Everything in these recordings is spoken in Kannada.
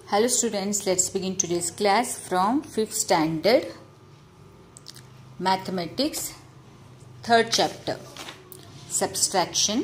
Hello students, let's begin today's class from 5th standard Mathematics, 3rd chapter Subtraction.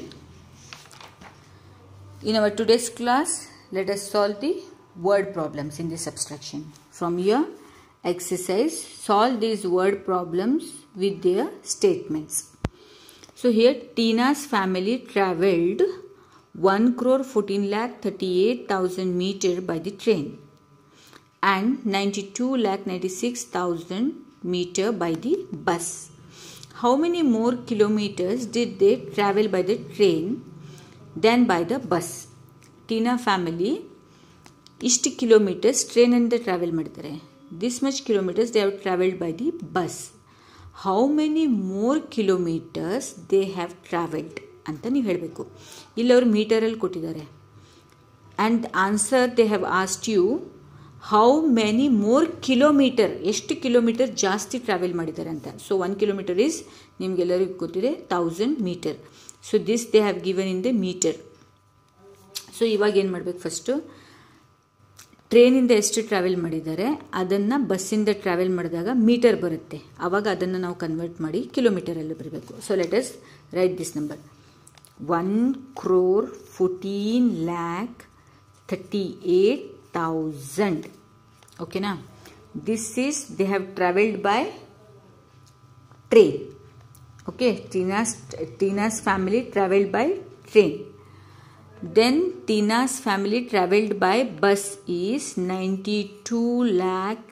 In our today's class, let us solve the word problems in the subtraction. From here, exercise, solve these word problems with their statements. So here Tina's family traveled 1 crore 14 lakh 38,000 meter by the train and 92 lakh 96,000 meter by the bus. How many more kilometers did they travel by the train than by the bus? Tina family ಇಷ್ಟು ಕಿಲೋಮೀಟರ್ಸ್ ಟ್ರೈನಿಂದ ಟ್ರಾವೆಲ್ ಮಾಡ್ತಾರೆ this much kilometres they have travelled by the bus how many more kilometres they have travelled ಅಂತ ನೀವು ಹೇಳಬೇಕು ಇಲ್ಲಿ ಅವರು ಮೀಟರಲ್ಲಿ ಕೊಟ್ಟಿದ್ದಾರೆ and answer they have asked you how many more kilometre ಎಷ್ಟು ಕಿಲೋಮೀಟರ್ ಜಾಸ್ತಿ ಟ್ರಾವೆಲ್ ಮಾಡಿದ್ದಾರೆ ಅಂತ ಸೊ ಒನ್ ಕಿಲೋಮೀಟರ್ ಈಸ್ ನಿಮಗೆಲ್ಲರಿಗೂ ಗೊತ್ತಿದೆ thousand metre so this they have given in the metre so ಇವಾಗ ಏನು ಮಾಡಬೇಕು ಫಸ್ಟು ಟ್ರೈನಿಂದ ಎಷ್ಟು ಟ್ರಾವೆಲ್ ಮಾಡಿದ್ದಾರೆ ಅದನ್ನು ಬಸ್ಸಿಂದ ಟ್ರಾವೆಲ್ ಮಾಡಿದಾಗ ಮೀಟರ್ ಬರುತ್ತೆ ಆವಾಗ ಅದನ್ನು ನಾವು ಕನ್ವರ್ಟ್ ಮಾಡಿ ಕಿಲೋಮೀಟರಲ್ಲಿ ಬರಬೇಕು so let's write this number one crore fourteen lakh thirty eight thousand ಓಕೆನಾ this is they have travelled by train okay Tina's Tina's family travelled by train then Tina's family traveled by bus is 92 lakh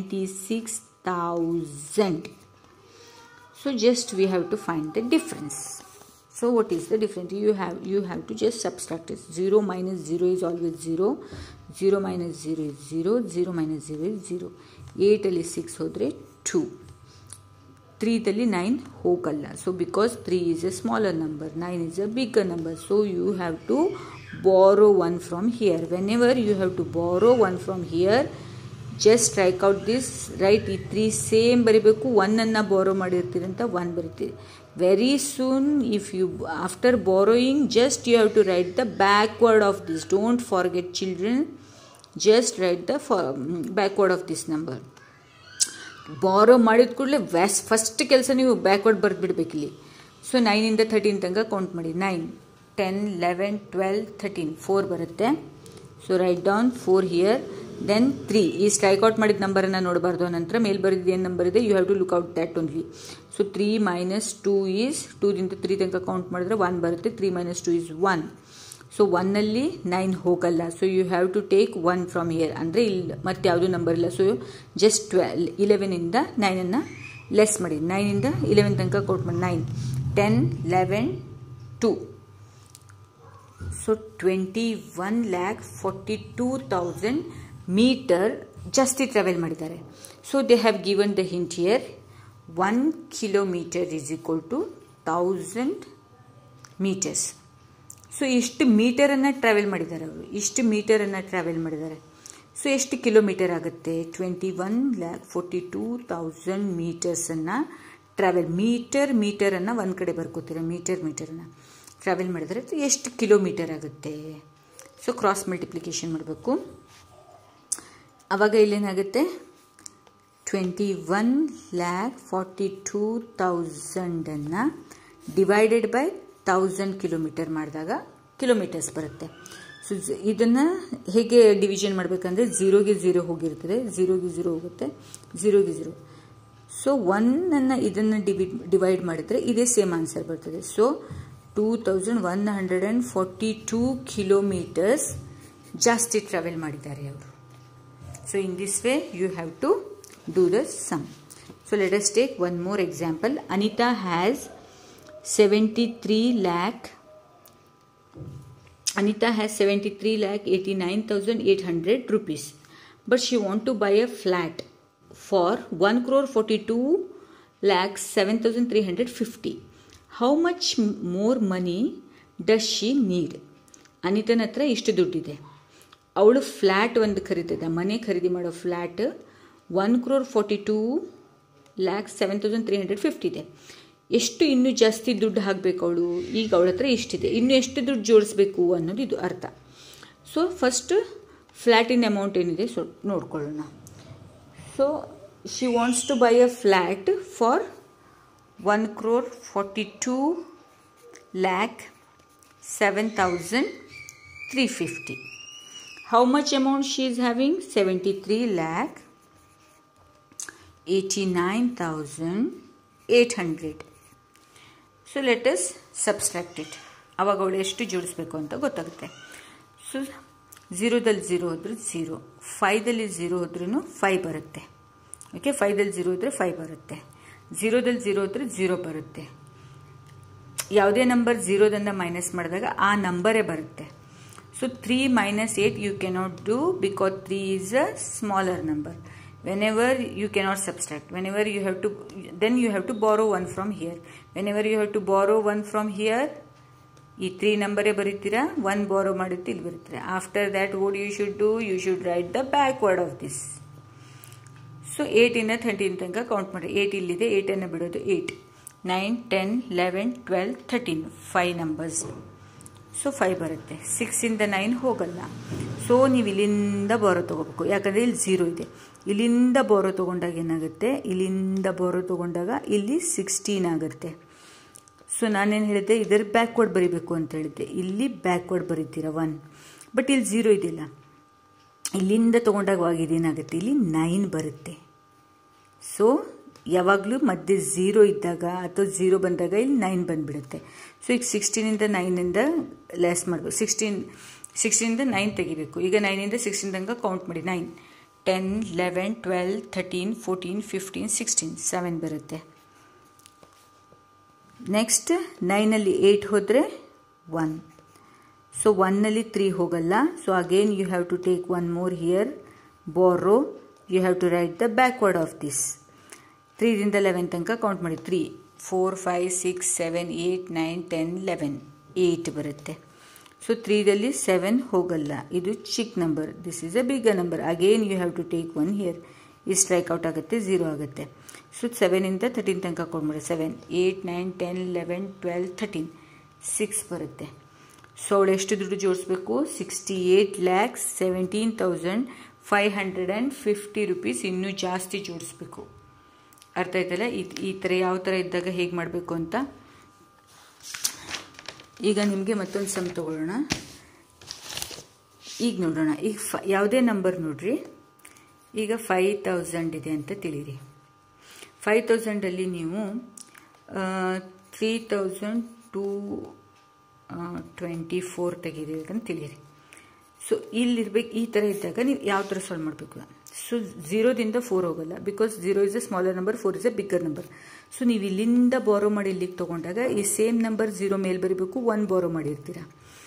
96,000. So just we have to find the difference. So what is the difference? You have you have to just subtract it. 0 minus 0 is always 0. 0 minus 0 is 0. 0 minus 0 is 0. 8 ಅಲ್ಲಿ 6 ಹೋದರೆ 2. 3ದಲ್ಲಿ 9 ಹೋಗಲ್ಲ so because 3 is a smaller number 9 is a bigger number so you have to borrow one from here whenever you have to borrow one from here just strike out this right ಈ ತ್ರೀ ಸೇಮ್ ಬರೀಬೇಕು ಒನ್ನನ್ನು ಬಾರೋ ಮಾಡಿರ್ತೀರಿ ಅಂತ ಒನ್ ಬರಿತೀರಿ very soon if you after borrowing just you have to write the backward of this don't forget children just write the backward of this number borrow ಮಾಡಿದ ಕೂಡಲೇ ವ್ಯಾಸ್ ಫಸ್ಟ್ ಕೆಲಸ ನೀವು ಬ್ಯಾಕ್ವರ್ಡ್ ಬರೆದ್ಬಿಡ್ಬೇಕು ಇಲ್ಲಿ ಸೊ ನೈನಿಂದ ಥರ್ಟೀನ್ ತನಕ ಕೌಂಟ್ ಮಾಡಿ nine ten eleven twelve thirteen four ಬರುತ್ತೆ so write down four here then three ಈ ಸ್ಟ್ರೈಕ್ ಔಟ್ ಮಾಡಿದ ನಂಬರನ್ನು ನೋಡಬಾರ್ದು ನಂತರ ಮೇಲ್ ಬರೆದಿದ್ದು ಏನು ನಂಬರ್ ಇದೆ you have to look out that only so three minus two is ಟೂದಿಂದ ತ್ರೀ ತನಕ ಕೌಂಟ್ ಮಾಡಿದ್ರೆ ಒನ್ ಬರುತ್ತೆ three minus two is one so ಒನ್ನಲ್ಲಿ ನೈನ್ ಹೋಗಲ್ಲ so you have to take one from here ಅಂದರೆ ಇಲ್ಲಿ ಮತ್ತೆ ಯಾವುದೂ ನಂಬರ್ ಇಲ್ಲ ಸೊ ಜಸ್ಟ್ ಟ್ವೆಲ್ ಇಲೆವೆನಿಂದ ನೈನನ್ನು ಲೆಸ್ ಮಾಡಿ ನೈನಿಂದ ಇಲೆವೆನ್ ತನಕ ಕೌಂಟ್ ಮಾಡಿ nine ten eleven two so twenty one lakh forty two thousand metre ಜಾಸ್ತಿ ಟ್ರಾವೆಲ್ ಮಾಡಿದ್ದಾರೆ so they have given the hint here one kilometre is equal to thousand metres so ಇಷ್ಟು ಮೀಟರನ್ನು ಟ್ರಾವೆಲ್ ಮಾಡಿದ್ದಾರೆ ಅವರು ಇಷ್ಟು ಮೀಟರನ್ನು ಟ್ರಾವೆಲ್ ಮಾಡಿದ್ದಾರೆ ಸೊ ಎಷ್ಟು ಕಿಲೋಮೀಟರ್ ಆಗುತ್ತೆ twenty one lakh forty two thousand ಮೀಟರ್ಸನ್ನು travel metre ಮೀಟರನ್ನು ಒಂದು ಕಡೆ ಬರ್ಕೋತಾರೆ ಮೀಟರ್ ಮೀಟರನ್ನು ಟ್ರಾವೆಲ್ ಮಾಡಿದರೆ ಎಷ್ಟು ಕಿಲೋಮೀಟರ್ ಆಗುತ್ತೆ ಸೊ ಕ್ರಾಸ್ ಮಲ್ಟಿಪ್ಲಿಕೇಶನ್ ಮಾಡಬೇಕು ಆವಾಗ ಇಲ್ಲೇನಾಗುತ್ತೆ twenty one lakh forty two ತೌಸಂಡನ್ನು ಡಿವೈಡೆಡ್ ಬೈ ತೌಸಂಡ್ ಕಿಲೋಮೀಟರ್ ಮಾಡಿದಾಗ ಕಿಲೋಮೀಟರ್ಸ್ ಬರುತ್ತೆ ಸೊ ಇದನ್ನು ಹೇಗೆ ಡಿವಿಷನ್ ಮಾಡಬೇಕಂದ್ರೆ ಝೀರೋಗೆ ಝೀರೋ ಹೋಗಿರ್ತದೆ ಝೀರೋಗೆ ಝೀರೋ ಹೋಗುತ್ತೆ ಝೀರೋಗೆ ಝೀರೋ ಸೊ ಒನ್ನನ್ನು ಇದನ್ನು ಡಿವಿ ಡಿವೈಡ್ ಮಾಡಿದರೆ ಇದೇ ಸೇಮ್ ಆನ್ಸರ್ ಬರ್ತದೆ so two thousand one hundred and forty two kilometres ಜಾಸ್ತಿ ಟ್ರಾವೆಲ್ ಮಾಡಿದ್ದಾರೆ ಅವರು so in this way you have to do the sum so let us take one more example Anita has 73 lakh Anita has 73 lakh 89,800 rupees but she want to buy a flat for 1 crore 42 lakh 7,350 how much more money does she need ಅನಿತನ ಹತ್ರ ಇಷ್ಟು ದುಡ್ಡಿದೆ ಅವಳು ಫ್ಲ್ಯಾಟ್ ಒಂದು ಖರೀದಿದೆ ಮನೆ ಖರೀದಿ ಮಾಡೋ flat one crore forty two lakh seven thousand three hundred fifty ಇದೆ ಎಷ್ಟು ಇನ್ನೂ ಜಾಸ್ತಿ ದುಡ್ಡು ಹಾಕಬೇಕು ಅವಳು ಈಗ ಅವಳ ಹತ್ರ ಇಷ್ಟಿದೆ ಇನ್ನು ಎಷ್ಟು ದುಡ್ಡು ಜೋಡಿಸ್ಬೇಕು ಅನ್ನೋದು ಇದು ಅರ್ಥ ಸೊ ಫಸ್ಟ್ ಫ್ಲ್ಯಾಟಿನ ಅಮೌಂಟ್ ಏನಿದೆ ಸೊ ನೋಡ್ಕೊಳ್ಳೋಣ so she wants to buy a flat for one crore forty two lakh seven thousand three fifty how much amount she is having 73 lakh 89800 so let us subtract it ಅವಾಗ ಅವಳು ಎಷ್ಟು ಜೋಡಿಸ್ಬೇಕು ಅಂತ ಗೊತ್ತಾಗುತ್ತೆ ಸೊ ಝೀರೋದಲ್ಲಿ ಝೀರೋ ಹೋದ್ರೆ ಝೀರೋ ಫೈದಲ್ಲಿ ಝೀರೋ ಹೋದ್ರೂ ಫೈ ಬರುತ್ತೆ ಓಕೆ ಫೈದಲ್ಲಿ ಝೀರೋ ಹೋದ್ರೆ ಫೈ ಬರುತ್ತೆ ಝೀರೋದಲ್ಲಿ ಝೀರೋ ಹೋದ್ರೆ ಝೀರೋ ಬರುತ್ತೆ ಯಾವುದೇ ನಂಬರ್ ಝೀರೋದಿಂದ ಮೈನಸ್ ಮಾಡಿದಾಗ ಆ ನಂಬರೇ ಬರುತ್ತೆ So 3 minus 8 you cannot do because 3 is a smaller number. Whenever you cannot subtract, whenever you have to, then you have to borrow 1 from here. Whenever you have to borrow 1 from here, ಈ ತ್ರೀ ನಂಬರೇ ಬರೀತೀರಾ ಒನ್ ಬಾರೋ ಮಾಡುತ್ತೆ ಇಲ್ಲಿ ಬರೀತೀರಾ after that what you should do you should write the backward of this so ಏಯ್ಟಿಂದ ಥರ್ಟೀನ್ ತನಕ ಕೌಂಟ್ ಮಾಡಿ ಏಯ್ಟ್ ಇಲ್ಲಿದೆ ಏಯ್ಟನ್ನು ಬಿಡೋದು eight nine ten eleven twelve thirteen five numbers so five ಬರುತ್ತೆ ಸಿಕ್ಸಿಂದ ನೈನ್ ಹೋಗಲ್ಲ ಸೊ ನೀವು ಇಲ್ಲಿಂದ ಬೋರೋ ತೊಗೋಬೇಕು ಯಾಕಂದರೆ ಇಲ್ಲಿ ಝೀರೋ ಇದೆ ಇಲ್ಲಿಂದ ಬೋರೋ ತೊಗೊಂಡಾಗ ಏನಾಗುತ್ತೆ ಇಲ್ಲಿಂದ ಬೋರೋ ತೊಗೊಂಡಾಗ ಇಲ್ಲಿ ಸಿಕ್ಸ್ಟೀನ್ ಆಗುತ್ತೆ ಸೊ ನಾನೇನು ಹೇಳಿದ್ದೆ ಇದರ ಬ್ಯಾಕ್ವರ್ಡ್ ಬರೀಬೇಕು ಅಂತ ಹೇಳಿದ್ದೆ ಇಲ್ಲಿ ಬ್ಯಾಕ್ವರ್ಡ್ ಬರೀತೀರ ಒನ್ ಬಟ್ ಇಲ್ಲಿ ಝೀರೋ ಇದೆಯಲ್ಲ ಇಲ್ಲಿಂದ ತೊಗೊಂಡಾಗ ಇದೇನಾಗುತ್ತೆ ಇಲ್ಲಿ ನೈನ್ ಬರುತ್ತೆ ಸೊ ಯಾವಾಗಲೂ ಮಧ್ಯೆ ಝೀರೋ ಇದ್ದಾಗ ಅಥವಾ ಝೀರೋ ಬಂದಾಗ ಇಲ್ಲಿ ನೈನ್ ಬಂದುಬಿಡುತ್ತೆ ಸೊ ಈಗ ಸಿಕ್ಸ್ಟೀನಿಂದ ನೈನಿಂದ ಲೆಸ್ ಮಾಡಬೇಕು ಸಿಕ್ಸ್ಟೀನ್ ಸಿಕ್ಸ್ಟೀನಿಂದ ನೈನ್ ತೆಗಿಬೇಕು ಈಗ ನೈನಿಂದ ಸಿಕ್ಸ್ಟೀನ್ ತನಕ ಕೌಂಟ್ ಮಾಡಿ nine ten eleven twelve thirteen fourteen fifteen sixteen seven ಬರುತ್ತೆ ನೆಕ್ಸ್ಟ್ ನೈನಲ್ಲಿ ಏಯ್ಟ್ ಹೋದರೆ ಒನ್ ಸೊ ಒನ್ನಲ್ಲಿ ತ್ರೀ ಹೋಗಲ್ಲ so again you have to take one more here borrow you have to write the backward of this ತ್ರೀದಿಂದ ಲೆವೆನ್ ತನಕ ಕೌಂಟ್ ಮಾಡಿ three four five six seven eight nine ten eleven eight ಬರುತ್ತೆ ಸೊ ತ್ರೀದಲ್ಲಿ ಸೆವೆನ್ ಹೋಗಲ್ಲ ಇದು ಚಿಕ್ಕ number this is a big number again you have to take one here ಈ ಸ್ಟ್ರೈಕ್ ಔಟ್ ಆಗುತ್ತೆ ಝೀರೋ ಆಗುತ್ತೆ ಸೊ ಸೆವೆನಿಂದ ತರ್ಟೀನ್ ತನಕ ಕೌಂಟ್ ಮಾಡಿ seven eight nine ten eleven twelve thirteen six ಬರುತ್ತೆ ಸೊ ಅವಳು ಎಷ್ಟು ದುಡ್ಡು ಜೋಡಿಸ್ಬೇಕು sixty eight lakhs seventeen thousand five hundred and fifty rupees ಇನ್ನೂ ಜಾಸ್ತಿ ಜೋಡಿಸ್ಬೇಕು ಅರ್ಥ ಆಯ್ತಲ್ಲ ಈ ಈ ಥರ ಯಾವ ಥರ ಇದ್ದಾಗ ಹೇಗೆ ಮಾಡಬೇಕು ಅಂತ ಈಗ ನಿಮಗೆ ಮತ್ತೊಂದು ಸಮ್ ತಗೊಳ್ಳೋಣ ಈಗ ನೋಡೋಣ ಈಗ ಫ ಯಾವುದೇ ನಂಬರ್ ನೋಡ್ರಿ ಈಗ ಫೈವ್ ತೌಸಂಡ್ ಇದೆ ಅಂತ ತಿಳಿರಿ ಫೈವ್ ತೌಸಂಡಲ್ಲಿ ನೀವು three thousand two twenty four ತೆಗೀರಿ ಅಂತ ತಿಳಿರಿ ಸೊ ಇಲ್ಲಿರ್ಬೇಕು ಈ ಥರ ಇದ್ದಾಗ ನೀವು ಯಾವ ಥರ ಸಾಲ್ವ್ ಮಾಡಬೇಕು ಸೊ ಝೀರೋದಿಂದ ಫೋರ್ ಹೋಗಲ್ಲ because zero is a smaller number four is a bigger number so ನೀವು ಇಲ್ಲಿಂದ ಬಾರೋ ಮಾಡಿ ಇಲ್ಲಿಗೆ ತೊಗೊಂಡಾಗ ಈ ಸೇಮ್ ನಂಬರ್ ಝೀರೋ ಮೇಲೆ ಬರೀಬೇಕು ಒನ್ ಬಾರೋ ಮಾಡಿರ್ತೀರ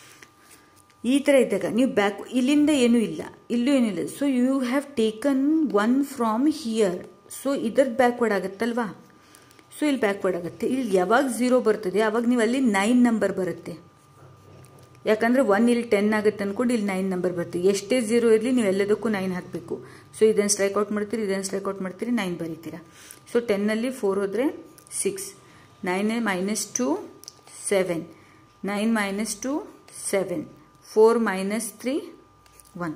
ಈ ಥರ ಇದ್ದಾಗ ನೀವು ಬ್ಯಾಕ್ ಇಲ್ಲಿಂದ ಏನೂ ಇಲ್ಲ ಇಲ್ಲೂ ಏನೂ ಇಲ್ಲ so you have taken one from here so ಇದರದ್ದು ಬ್ಯಾಕ್ವರ್ಡ್ ಆಗುತ್ತಲ್ವಾ ಸೊ ಇಲ್ಲಿ ಬ್ಯಾಕ್ವರ್ಡ್ ಆಗುತ್ತೆ ಇಲ್ಲಿ ಯಾವಾಗ ಝೀರೋ ಬರ್ತದೆ ಆವಾಗ ನೀವು ಅಲ್ಲಿ ನೈನ್ ನಂಬರ್ ಬರುತ್ತೆ ಯಾಕಂದರೆ ಒನ್ ಇಲ್ಲಿ ಟೆನ್ ಆಗುತ್ತೆ ಅಂದ್ಕೊಂಡು ಇಲ್ಲಿ ನೈನ್ ನಂಬರ್ ಬರ್ತೀವಿ ಎಷ್ಟೇ ಝೀರೋ ಇರಲಿ ನೀವು ಎಲ್ಲದಕ್ಕೂ ನೈನ್ ಹಾಕಬೇಕು ಸೊ ಇದನ್ನು ಸ್ಟ್ರೈಕ್ ಔಟ್ ಮಾಡ್ತೀರಿ ಇದನ್ನು ಸ್ಟ್ರೈಕ್ ಔಟ್ ಮಾಡ್ತೀರಿ ನೈನ್ ಬರೀತೀರಾ ಸೊ ಟೆನ್ನಲ್ಲಿ ಫೋರ್ ಹೋದರೆ six nine minus two seven nine minus two seven four minus three one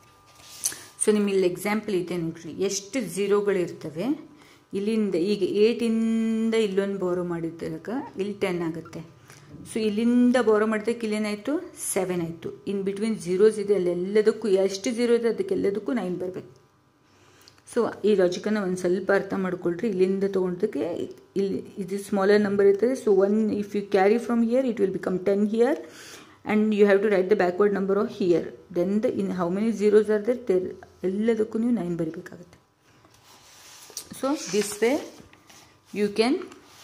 so ನಿಮಗೆ ಇಲ್ಲಿ ಎಕ್ಸಾಂಪಲ್ ಇದೆ ನೋಡ್ರಿ ಎಷ್ಟು ಝೀರೋಗಳಿರ್ತವೆ ಇಲ್ಲಿಂದ ಈಗ ಏಟಿಂದ ಇಲ್ಲೊಂದು ಬೋರೋ ಮಾಡಿದಾಗ ಇಲ್ಲಿ ಟೆನ್ ಆಗುತ್ತೆ ಸೊ ಇಲ್ಲಿಂದ ಬೋರೋ ಮಾಡಿದಕ್ಕೆ ಇಲ್ಲೇನಾಯಿತು ಸೆವೆನ್ ಆಯಿತು ಇನ್ ಬಿಟ್ವೀನ್ ಝೀರೋಸ್ ಇದೆ ಅಲ್ಲೆಲ್ಲದಕ್ಕೂ ಎಷ್ಟು ಝೀರೋ ಇದೆ ಅದಕ್ಕೆಲ್ಲದಕ್ಕೂ ನೈನ್ ಬರಬೇಕು ಸೊ ಈ ಲಾಜಿಕನ್ನು ಒಂದು ಸ್ವಲ್ಪ ಅರ್ಥ ಮಾಡ್ಕೊಳ್ರಿ ಇಲ್ಲಿಂದ ತೊಗೊಂಡದಕ್ಕೆ ಇಲ್ಲಿ ಇದು ಸ್ಮಾಲರ್ ನಂಬರ್ ಇರ್ತದೆ so one if you carry from here it will become ten here and you have to write the backward number of here then the in how many zeros are there ಎಲ್ಲದಕ್ಕೂ ನೀವು ನೈನ್ ಬರೀಬೇಕಾಗುತ್ತೆ so this way you can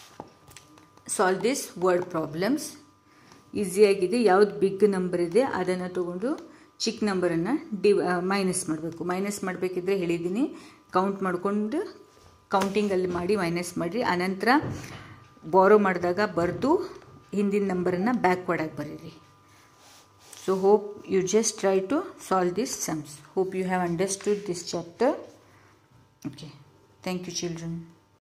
solve this word problems ಈಸಿಯಾಗಿದೆ ಯಾವ್ದು ಬಿಗ್ ನಂಬರ್ ಇದೆ ಅದನ್ನು ತೊಗೊಂಡು ಚಿಕ್ಕ ನಂಬರನ್ನು ಡಿವ್ ಮೈನಸ್ ಮಾಡಬೇಕು ಮೈನಸ್ ಮಾಡಬೇಕಿದ್ರೆ ಹೇಳಿದ್ದೀನಿ ಕೌಂಟ್ ಮಾಡಿಕೊಂಡು ಕೌಂಟಿಂಗಲ್ಲಿ ಮಾಡಿ ಮೈನಸ್ ಮಾಡಿರಿ ಆನಂತರ ಬಾರೋ ಮಾಡಿದಾಗ ಬರೆದು ಹಿಂದಿನ ನಂಬರನ್ನು ಬ್ಯಾಕ್ವರ್ಡಾಗಿ ಬರೀರಿ so hope you just try to solve this sums hope you have understood this chapter okay thank you children